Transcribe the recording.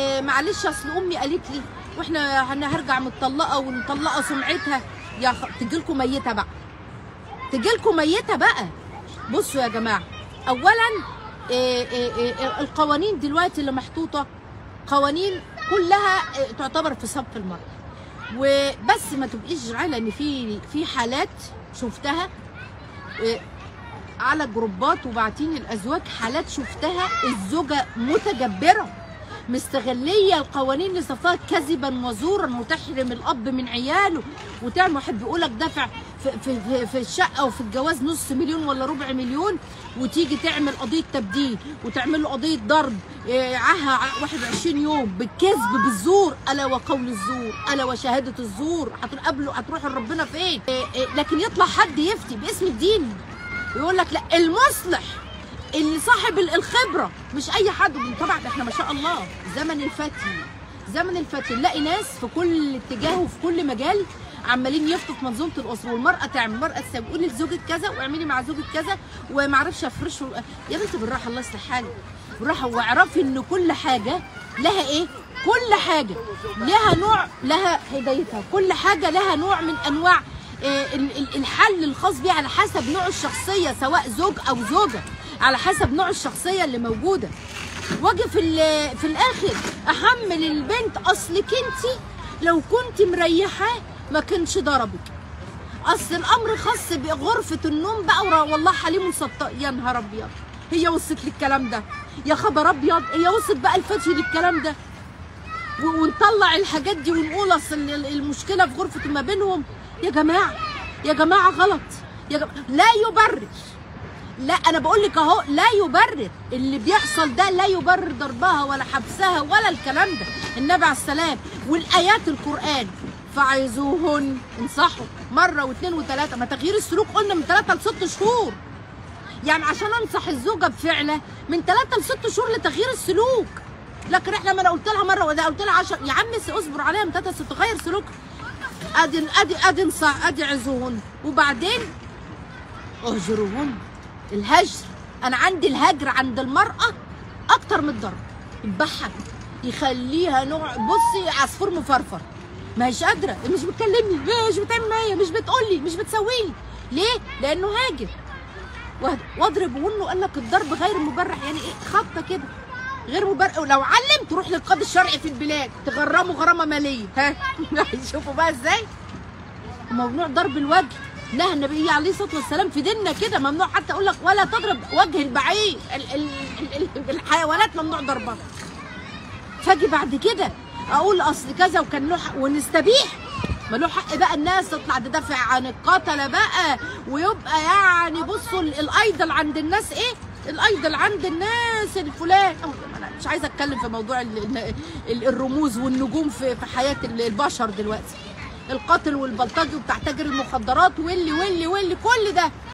إيه معلش اصل امي قالت لي واحنا انا هرجع متطلقه ومطلقه سمعتها يا خ... تجيلكم ميته بقى تجيلكم ميته بقى بصوا يا جماعه اولا إيه إيه إيه القوانين دلوقتي اللي محطوطه قوانين كلها إيه تعتبر في صف المرأة وبس ما تبقيش زعلانه ان في في حالات شفتها إيه على جروبات وبعتين الازواج حالات شفتها الزوجه متجبره مستغليه القوانين لصفاها كذبا وزورا وتحرم الاب من عياله وتعمل واحد بيقول لك دافع في, في, في, في الشقه وفي الجواز نص مليون ولا ربع مليون وتيجي تعمل قضيه تبديل وتعمل له قضيه ضرب إيه، عاهه 21 يوم بالكذب بالزور الا وقول الزور الا وشهاده الزور هتقابله هتروح لربنا فين إيه، إيه، لكن يطلع حد يفتي باسم الدين يقول لك لا المصلح اللي صاحب ال- الخبره مش اي حد طبعا احنا ما شاء الله زمن الفتي زمن الفتي نلاقي ناس في كل اتجاه وفي كل مجال عمالين يفتوا في منظومه الاسره والمراه تعمل المراه تسوي قولي لزوجك كذا واعملي مع زوجك كذا وما اعرفش افرشه يا بنتي بالراحه الله يصلح حالك بالراحه واعرفي ان كل حاجه لها ايه كل حاجه لها نوع لها هدايتها كل حاجه لها نوع من انواع آه، ال- ال- الحل الخاص بيه على حسب نوع الشخصيه سواء زوج او زوجه على حسب نوع الشخصيه اللي موجوده واجي في ال- في الاخر احمل البنت اصلك انت لو كنت مريحاه ما كانش ضربك اصل الامر خاص بغرفه النوم بقى ورا- والله حليم مسطق يا نهار ابيض هي وصلت للكلام ده يا خبر ابيض هي وصلت بقى الفتي للكلام ده و- ونطلع الحاجات دي ونقول اصل ال- المشكله في غرفه ما بينهم يا جماعه يا جماعه غلط يا جماعة لا يبرر لا انا بقول لك اهو لا يبرر اللي بيحصل ده لا يبرر ضربها ولا حبسها ولا الكلام ده النبي عليه السلام والايات القران فعظوهن انصحوا مره واثنين وثلاثه ما تغيير السلوك قلنا من ثلاثه لست شهور يعني عشان انصح الزوجه بفعله من ثلاثه لست شهور لتغيير السلوك لكن احنا ما انا قلت لها مره وده قلت لها 10 يا عم س- اصبر عليها من ثلاثه لست تغير سلوك ادي ادي ادي انصح ادي عزوهن وبعدين اهجروهن الهجر انا عندي الهجر عند المراه اكتر من الضرب يذبحها يخليها نوع بصي عصفور مفرفر ما هيش قادره مش بتكلمني مش بتعمل معايا مش بتقولي مش بتسوي لي ليه لانه هاجر وهد- واضربهن قال لك الضرب غير مبرح يعني ايه خبطه كده غير مبرح ولو علم تروح للقاضي الشرعي في البلاد تغرمه غرامه ماليه ها شوفوا بقى ازاي ممنوع ضرب الوجه نهى النبي عليه الصلاه والسلام في ديننا كده ممنوع حتى اقول لك ولا تضرب وجه البعير ال- ال- ال- ال- الحيوانات ممنوع ضربها فاجي بعد كده اقول اصل كذا وكان له حق ونستبيح ما له حق بقى الناس تطلع تدافع عن القتله بقى ويبقى يعني بصوا ال- الايدل عند الناس ايه الايدل عند الناس الفلان أو انا مش عايزه اتكلم في موضوع ال- ال- ال- الرموز والنجوم في في حياه ال- البشر دلوقتي القاتل والبلطجي وبتاع تاجر المخدرات واللي واللي واللي كل ده